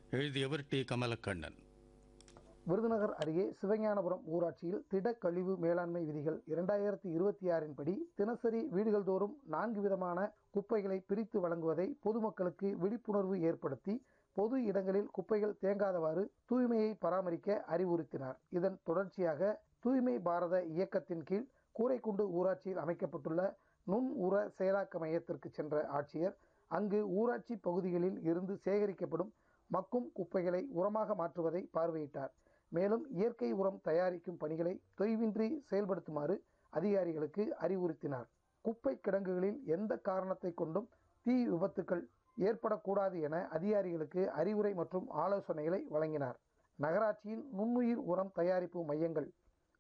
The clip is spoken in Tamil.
எழுதியவர் டி கமலக்கண்ணன் விருதுநகர் அருகே சிவஞானபுரம் ஊராட்சியில் திடக்கழிவு மேலாண்மை விதிகள் இரண்டாயிரத்தி இருபத்தி ஆறின் படி தினசரி வீடுகள் தோறும் நான்கு விதமான குப்பைகளை பிரித்து வழங்குவதை பொதுமக்களுக்கு விழிப்புணர்வு ஏற்படுத்தி பொது இடங்களில் குப்பைகள் தேங்காதவாறு தூய்மையை பராமரிக்க அறிவுறுத்தினார் இதன் தொடர்ச்சியாக தூய்மை பாரத இயக்கத்தின் கீழ் கூரைக்குண்டு ஊராட்சியில் அமைக்கப்பட்டுள்ள நுண் உர செயலாக்க மையத்திற்கு சென்ற ஆட்சியர் அங்கு ஊராட்சி பகுதிகளில் இருந்து சேகரிக்கப்படும் மக்கும் குப்பைகளை உரமாக மாற்றுவதை பார்வையிட்டார் மேலும் இயற்கை உரம் தயாரிக்கும் பணிகளை தொய்வின்றி செயல்படுத்துமாறு அதிகாரிகளுக்கு அறிவுறுத்தினார் குப்பை கிடங்குகளில் எந்த காரணத்தை கொண்டும் தீ விபத்துக்கள் ஏற்படக்கூடாது என அதிகாரிகளுக்கு அறிவுரை மற்றும் ஆலோசனைகளை வழங்கினார் நகராட்சியின் நுண்ணுயிர் உரம் தயாரிப்பு மையங்கள்